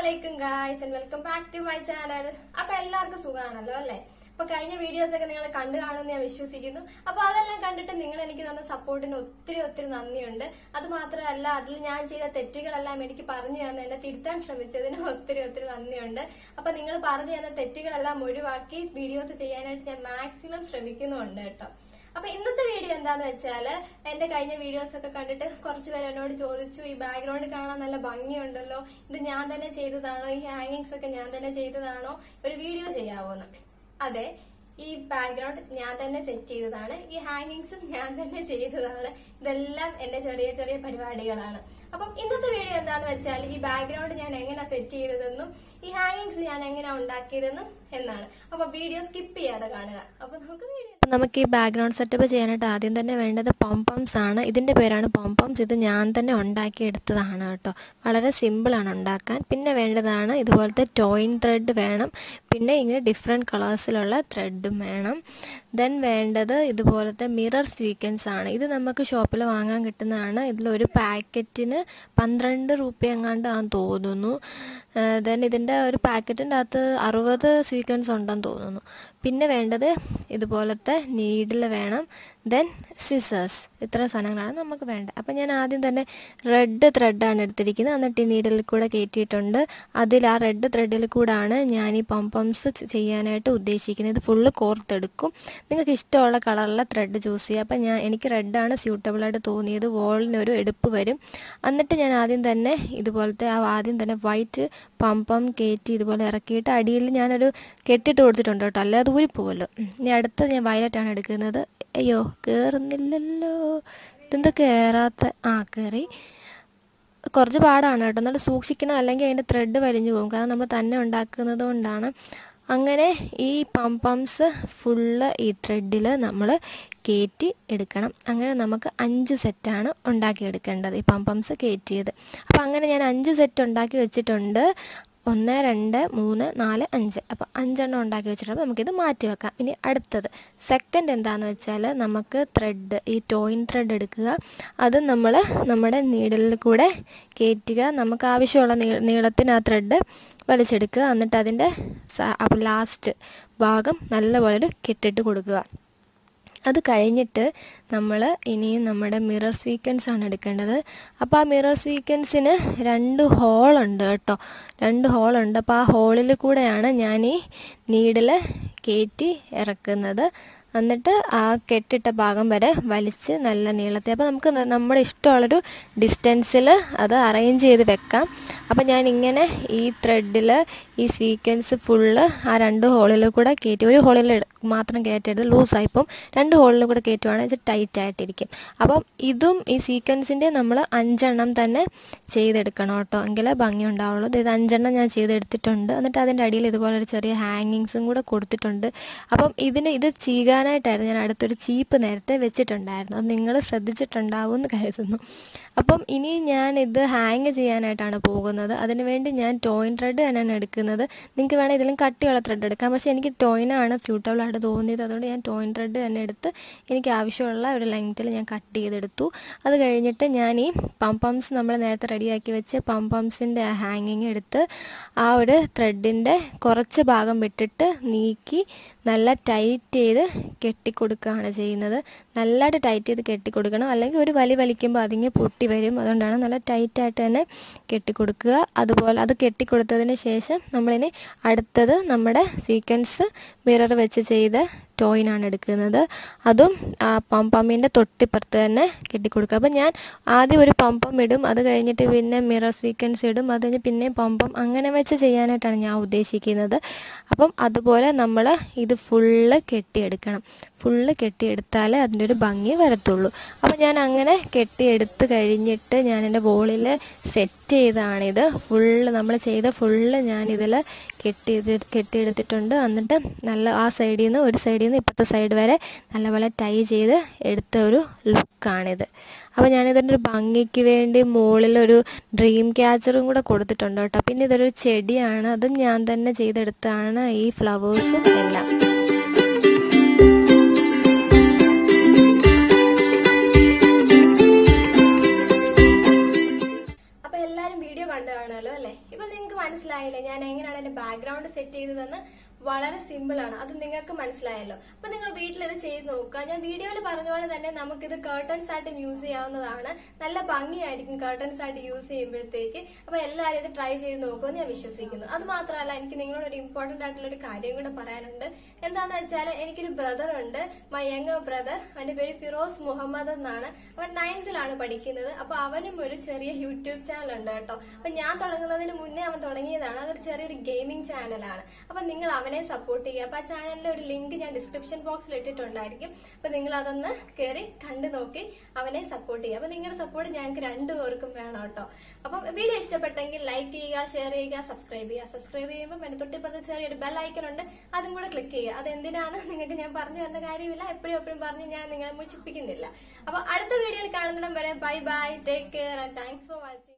അലൈക്കും guys and welcome back to my channel അപ്പൊ എല്ലാവർക്കും സുഖമാണല്ലോ അല്ലേ അപ്പൊ കഴിഞ്ഞ വീഡിയോസ് ഒക്കെ നിങ്ങൾ കണ്ടു കാണുമെന്ന് ഞാൻ വിശ്വസിക്കുന്നു അപ്പൊ അതെല്ലാം കണ്ടിട്ട് നിങ്ങൾ എനിക്ക് തന്ന സപ്പോർട്ടിന് ഒത്തിരി ഒത്തിരി നന്ദിയുണ്ട് അത് മാത്രമല്ല അതിൽ ഞാൻ ചെയ്ത തെറ്റുകളെല്ലാം എനിക്ക് പറഞ്ഞു തന്ന് എന്നെ തിരുത്താൻ ശ്രമിച്ചതിന് ഒത്തിരി ഒത്തിരി നന്ദിയുണ്ട് അപ്പൊ നിങ്ങൾ പറഞ്ഞു തന്ന തെറ്റുകളെല്ലാം ഒഴിവാക്കി വീഡിയോസ് ചെയ്യാനായിട്ട് ഞാൻ മാക്സിമം ശ്രമിക്കുന്നുണ്ട് കേട്ടോ അപ്പൊ ഇന്നത്തെ വീഡിയോ എന്താന്ന് വെച്ചാല് എന്റെ കഴിഞ്ഞ വീഡിയോസ് ഒക്കെ കണ്ടിട്ട് കുറച്ച് പേര് എന്നോട് ചോദിച്ചു ഈ ബാക്ക്ഗ്രൗണ്ട് കാണാൻ നല്ല ഭംഗിയുണ്ടല്ലോ ഇത് ഞാൻ തന്നെ ചെയ്തതാണോ ഈ ഹാങ്ങിങ്സ് ഒക്കെ ഞാൻ തന്നെ ചെയ്തതാണോ ഒരു വീഡിയോ ചെയ്യാവോന്ന് അതെ ഈ ബാക്ക്ഗ്രൗണ്ട് ഞാൻ തന്നെ സെറ്റ് ചെയ്തതാണ് ഈ ഹാങ്ങിങ്സും ഞാൻ തന്നെ ചെയ്തതാണ് ഇതെല്ലാം എന്റെ ചെറിയ ചെറിയ പരിപാടികളാണ് അപ്പം ഇന്നത്തെ വീഡിയോ എന്താന്ന് വെച്ചാൽ ഈ ബാക്ക്ഗ്രൗണ്ട് ഞാൻ എങ്ങനെ സെറ്റ് ചെയ്തതെന്നും ഈ ഹാങ്ങിങ്സ് ഞാൻ എങ്ങനെ ഉണ്ടാക്കിയതെന്നും എന്നാണ് അപ്പൊ വീഡിയോ സ്കിപ്പ് ചെയ്യാതെ കാണുക അപ്പൊ നമുക്ക് വീഡിയോ നമുക്ക് ഈ ബാക്ക്ഗ്രൗണ്ട് സെറ്റപ്പ് ചെയ്യാനായിട്ട് ആദ്യം തന്നെ വേണ്ടത് പോംപംസ് ആണ് ഇതിൻ്റെ പേരാണ് പോംപംസ് ഇത് ഞാൻ തന്നെ ഉണ്ടാക്കിയെടുത്തതാണ് കേട്ടോ വളരെ സിമ്പിളാണ് ഉണ്ടാക്കാൻ പിന്നെ വേണ്ടതാണ് ഇതുപോലത്തെ ടോയിൻ ത്രെഡ് വേണം പിന്നെ ഇങ്ങനെ ഡിഫറെൻറ്റ് കളേഴ്സിലുള്ള ത്രെഡും വേണം ദെൻ വേണ്ടത് ഇതുപോലത്തെ മിറർ സ്വീക്കൻസ് ആണ് ഇത് നമുക്ക് ഷോപ്പിൽ വാങ്ങാൻ കിട്ടുന്നതാണ് ഇതിലൊരു പാക്കറ്റിന് പന്ത്രണ്ട് രൂപ എങ്ങാണ്ട് ആണെന്ന് തോന്നുന്നു ദെൻ ഇതിൻ്റെ ഒരു പാക്കറ്റിൻ്റെ അകത്ത് അറുപത് സ്വീക്കൻസ് ഉണ്ടെന്ന് തോന്നുന്നു പിന്നെ വേണ്ടത് ഇതുപോലത്തെ നീഡിൽ വേണം ദെൻ സിസേഴ്സ് ഇത്ര സാധനങ്ങളാണ് നമുക്ക് വേണ്ടത് അപ്പം ഞാൻ ആദ്യം തന്നെ റെഡ് ത്രെഡാണ് എടുത്തിരിക്കുന്നത് എന്നിട്ട് ഈ നീഡിൽ കൂടെ കയറ്റിയിട്ടുണ്ട് അതിൽ ആ റെഡ് ത്രെഡിൽ കൂടാണ് ഞാൻ ഈ പംപംസ് ചെയ്യാനായിട്ട് ഉദ്ദേശിക്കുന്നത് ഇത് ഫുള്ള് കോർത്തെടുക്കും നിങ്ങൾക്ക് ഇഷ്ടമുള്ള കളറിലെ ത്രെഡ് ചൂസ് ചെയ്യുക അപ്പം ഞാൻ എനിക്ക് റെഡാണ് സ്യൂട്ടബിളായിട്ട് തോന്നിയത് വോളിനൊരു എടുപ്പ് വരും എന്നിട്ട് ഞാൻ ആദ്യം തന്നെ ഇതുപോലത്തെ ആ ആദ്യം തന്നെ വൈറ്റ് പമ്പം കയറ്റി ഇതുപോലെ ഇറക്കിയിട്ട് അടിയിൽ ഞാനൊരു കെട്ടിട്ട് കൊടുത്തിട്ടുണ്ട് കേട്ടോ അല്ലാതെ ഊരിപ്പോവല്ലോ ഇനി അടുത്ത ഞാൻ വയലറ്റാണ് എടുക്കുന്നത് അയ്യോ കയറുന്നില്ലല്ലോ ഇതെന്താ കയറാത്ത ആ കയറി കുറച്ച് പാടാണ് കേട്ടോ എന്നാലും സൂക്ഷിക്കണം അല്ലെങ്കിൽ അതിൻ്റെ ത്രെഡ് വലിഞ്ഞു പോകും കാരണം നമ്മൾ തന്നെ ഉണ്ടാക്കുന്നത് കൊണ്ടാണ് അങ്ങനെ ഈ പംപംസ് ഫുള്ള് ഈ ത്രെഡിൽ നമ്മൾ കയറ്റി എടുക്കണം അങ്ങനെ നമുക്ക് അഞ്ച് സെറ്റാണ് ഉണ്ടാക്കിയെടുക്കേണ്ടത് ഈ പംപംസ് കയറ്റിയത് അപ്പോൾ അങ്ങനെ ഞാൻ അഞ്ച് സെറ്റ് ഉണ്ടാക്കി വെച്ചിട്ടുണ്ട് ഒന്ന് രണ്ട് മൂന്ന് നാല് അഞ്ച് അപ്പോൾ അഞ്ചെണ്ണം ഉണ്ടാക്കി വെച്ചിട്ടുണ്ട് നമുക്കിത് മാറ്റി വെക്കാം ഇനി അടുത്തത് സെക്കൻഡ് എന്താണെന്ന് വെച്ചാൽ നമുക്ക് ത്രെഡ് ഈ ടോയിൻ ത്രെഡ് എടുക്കുക അത് നമ്മൾ നമ്മുടെ നീഡലിൽ കൂടെ കയറ്റുക നമുക്ക് ആവശ്യമുള്ള നീ നീളത്തിന് ആ ത്രെഡ് വലിച്ചെടുക്കുക എന്നിട്ട് അതിൻ്റെ ലാസ്റ്റ് ഭാഗം നല്ലപോലെ ഒരു കെട്ടിട്ട് കൊടുക്കുക അത് കഴിഞ്ഞിട്ട് നമ്മൾ ഇനിയും നമ്മുടെ മിറർ സീക്വൻസ് ആണ് എടുക്കേണ്ടത് അപ്പോൾ ആ മിറർ സീക്വൻസിന് രണ്ട് ഹോളുണ്ട് കേട്ടോ രണ്ട് ഹോളുണ്ട് അപ്പോൾ ആ ഹോളിൽ കൂടെയാണ് ഞാൻ ഈ നീഡിൽ കയറ്റി ഇറക്കുന്നത് എന്നിട്ട് ആ കെട്ടിട്ട ഭാഗം വരെ വലിച്ച് നല്ല നീളത്തിൽ അപ്പോൾ നമുക്ക് നമ്മുടെ ഇഷ്ടമുള്ളൊരു ഡിസ്റ്റൻസിൽ അത് അറേഞ്ച് ചെയ്ത് വെക്കാം അപ്പോൾ ഞാൻ ഇങ്ങനെ ഈ ത്രെഡിൽ ഈ സ്വീക്വൻസ് ഫുള്ള് ആ രണ്ട് ഹോളിൽ കൂടെ കയറ്റി ഒരു ഹോളിൽ മാത്രം കയറ്റരുത് ലൂസായിപ്പം രണ്ട് ഹോളിൽ കൂടെ കയറ്റുവാണെങ്കിൽ ഇത് ടൈറ്റ് ആയിട്ടിരിക്കും അപ്പം ഇതും ഈ സീക്വൻസിൻ്റെ നമ്മൾ അഞ്ചെണ്ണം തന്നെ ചെയ്തെടുക്കണം കേട്ടോ എങ്കിലേ ഭംഗി ഉണ്ടാവുള്ളൂ ഇത് അഞ്ചെണ്ണം ഞാൻ ചെയ്തെടുത്തിട്ടുണ്ട് എന്നിട്ട് അതിൻ്റെ അടിയിൽ ഇതുപോലെ ഒരു ചെറിയ ഹാങ്ങിങ്സും കൂടെ കൊടുത്തിട്ടുണ്ട് അപ്പം ഇതിന് ഇത് ചീകാനായിട്ടായിരുന്നു ഞാൻ അടുത്തൊരു ചീപ്പ് നേരത്തെ വെച്ചിട്ടുണ്ടായിരുന്നു അത് നിങ്ങൾ ശ്രദ്ധിച്ചിട്ടുണ്ടാവും എന്ന് കരുതുന്നു അപ്പം ഇനി ഞാൻ ഇത് ഹാങ് ചെയ്യാനായിട്ടാണ് പോകുന്നത് അതിനുവേണ്ടി ഞാൻ ടോയിൻ ത്രെഡ് തന്നെയാണ് എടുക്കുന്നത് നിങ്ങൾക്ക് വേണമെങ്കിൽ ഇതിലും കട്ടിയുള്ള ത്രെഡ് എടുക്കാം പക്ഷേ എനിക്ക് ടോയിനാണ് സ്യൂട്ടബിൾ ആയിട്ട് തോന്നിയത് അതുകൊണ്ട് ഞാൻ ടോയിൻ ത്രെഡ് തന്നെ എടുത്ത് എനിക്ക് ആവശ്യമുള്ള ഒരു ലെങ്ത്തിൽ ഞാൻ കട്ട് ചെയ്തെടുത്തു അത് കഴിഞ്ഞിട്ട് ഞാൻ ഈ പംപംസ് നമ്മൾ നേരത്തെ റെഡിയാക്കി വെച്ച് പംപംസിൻ്റെ ഹാങ്ങിങ് എടുത്ത് ആ ഒരു ത്രെഡിൻ്റെ കുറച്ച് ഭാഗം വിട്ടിട്ട് നീക്കി നല്ല ടൈറ്റ് ചെയ്ത് കെട്ടിക്കൊടുക്കുകയാണ് ചെയ്യുന്നത് നല്ലതായിട്ട് ടൈറ്റ് ചെയ്ത് കെട്ടിക്കൊടുക്കണം അല്ലെങ്കിൽ ഒരു വലി വലിക്കുമ്പോൾ അതിങ്ങ് പൊട്ടി വരും അതുകൊണ്ടാണ് നല്ല ടൈറ്റായിട്ട് തന്നെ കെട്ടിക്കൊടുക്കുക അതുപോലെ അത് കെട്ടിക്കൊടുത്തതിന് ശേഷം നമ്മളിനി അടുത്തത് നമ്മുടെ സീക്വൻസ് മിറർ വെച്ച് ചെയ്ത ടോയിനാണ് എടുക്കുന്നത് അതും ആ പമ്പമ്മിൻ്റെ തൊട്ടിപ്പുറത്ത് തന്നെ കെട്ടിക്കൊടുക്കുക അപ്പം ഞാൻ ആദ്യം ഒരു പമ്പം ഇടും അത് കഴിഞ്ഞിട്ട് പിന്നെ മിറർ സീക്വൻസ് ഇടും അത് കഴിഞ്ഞ് പിന്നെയും പമ്പം അങ്ങനെ വെച്ച് ചെയ്യാനായിട്ടാണ് ഞാൻ ഉദ്ദേശിക്കുന്നത് അപ്പം അതുപോലെ നമ്മൾ ഇത് ഫുള്ള് കെട്ടിയെടുക്കണം ഫുള്ള് കെട്ടിയെടുത്താലേ അതിൻ്റെ ഒരു ഭംഗി വരത്തുള്ളൂ അപ്പോൾ ഞാൻ അങ്ങനെ കെട്ടിയെടുത്ത് കഴിഞ്ഞിട്ട് ഞാൻ എൻ്റെ വോളിൽ സെറ്റ് ചെയ്താണിത് ഫുള്ള് നമ്മൾ ചെയ്ത ഫുള്ള് ഞാനിതിൽ കെട്ടി കെട്ടിയെടുത്തിട്ടുണ്ട് എന്നിട്ട് നല്ല ആ സൈഡിൽ നിന്ന് ഒരു സൈഡിൽ നിന്ന് ഇപ്പോഴത്തെ സൈഡ് വരെ നല്ലപോലെ ടൈ ചെയ്ത് എടുത്ത ഒരു ലുക്കാണിത് അപ്പോൾ ഞാനിതിൻ്റെ ഒരു ഭംഗിക്ക് വേണ്ടി മുകളിലൊരു ഡ്രീം ക്യാച്ചറും കൂടെ കൊടുത്തിട്ടുണ്ട് കേട്ടോ പിന്നെ ഇതൊരു ചെടിയാണ് അതും ഞാൻ തന്നെ ചെയ്തെടുത്താണ് ഈ ഫ്ലവേഴ്സും എല്ലാം അപ്പൊ എല്ലാരും വീഡിയോ കണ്ടു കാണുമല്ലോ അല്ലെ ഇപ്പൊ നിങ്ങൾക്ക് മനസ്സിലായില്ലേ ഞാൻ എങ്ങനെയാണ് എന്റെ ബാക്ക്ഗ്രൗണ്ട് സെറ്റ് ചെയ്തതെന്ന് വളരെ സിമ്പിൾ ആണ് അത് നിങ്ങൾക്ക് മനസ്സിലായല്ലോ അപ്പൊ നിങ്ങൾ വീട്ടിൽ ഇത് ചെയ്ത് നോക്കുക ഞാൻ വീഡിയോയിൽ പറഞ്ഞ പോലെ തന്നെ നമുക്കിത് കേർട്ടൻസ് ആയിട്ട് യൂസ് ചെയ്യാവുന്നതാണ് നല്ല ഭംഗിയായിരിക്കും കേർട്ടൻസ് ആയിട്ട് യൂസ് ചെയ്യുമ്പോഴത്തേക്ക് അപ്പൊ എല്ലാവരും ഇത് ട്രൈ ചെയ്ത് നോക്കുമെന്ന് ഞാൻ വിശ്വസിക്കുന്നു അത് മാത്രമല്ല എനിക്ക് നിങ്ങളോട് ഒരു ഇമ്പോർട്ടന്റ് ആയിട്ടുള്ള ഒരു കാര്യം കൂടെ പറയാനുണ്ട് എന്താന്ന് വെച്ചാൽ എനിക്കൊരു ബ്രദർ ഉണ്ട് മൈ യങ് ബ്രദർ അവന്റെ പേര് ഫിറോസ് മുഹമ്മദ് എന്നാണ് അവൻ നയൻത്തിലാണ് പഠിക്കുന്നത് അപ്പൊ അവനും ഒരു ചെറിയ യൂട്യൂബ് ചാനൽ ഉണ്ട് കേട്ടോ അപ്പൊ ഞാൻ തുടങ്ങുന്നതിന് മുന്നേ അവൻ തുടങ്ങിയതാണ് അതൊരു ചെറിയൊരു ഗെയിമിംഗ് ചാനലാണ് അപ്പൊ നിങ്ങൾ അവനെ സപ്പോർട്ട് ചെയ്യുക അപ്പൊ ആ ചാനലിന്റെ ഒരു ലിങ്ക് ഞാൻ ഡിസ്ക്രിപ്ഷൻ ബോക്സിൽ ഇട്ടിട്ടുണ്ടായിരിക്കും അപ്പൊ നിങ്ങൾ അതൊന്ന് കയറി കണ്ടു നോക്കി അവനെ സപ്പോർട്ട് ചെയ്യുക അപ്പൊ നിങ്ങളുടെ സപ്പോർട്ട് ഞങ്ങൾക്ക് രണ്ടുപേർക്കും വേണം കേട്ടോ അപ്പം വീഡിയോ ഇഷ്ടപ്പെട്ടെങ്കിൽ ലൈക്ക് ചെയ്യുക ഷെയർ ചെയ്യുക സബ്സ്ക്രൈബ് ചെയ്യുക സബ്സ്ക്രൈബ് ചെയ്യുമ്പോൾ എന്റെ തൊട്ടിപ്പുറത്ത് ചെറിയൊരു ബെൽ ഐക്കൺ ഉണ്ട് അതും കൂടെ ക്ലിക്ക് ചെയ്യുക അത് എന്തിനാണ് നിങ്ങൾക്ക് ഞാൻ പറഞ്ഞു തരുന്ന കാര്യമില്ല എപ്പോഴും എപ്പോഴും പറഞ്ഞ് ഞാൻ നിങ്ങളെ മുഷിപ്പിക്കുന്നില്ല അപ്പൊ അടുത്ത വീഡിയോയിൽ കാണുന്നിടം വരെ bye bye take care and thanks for watching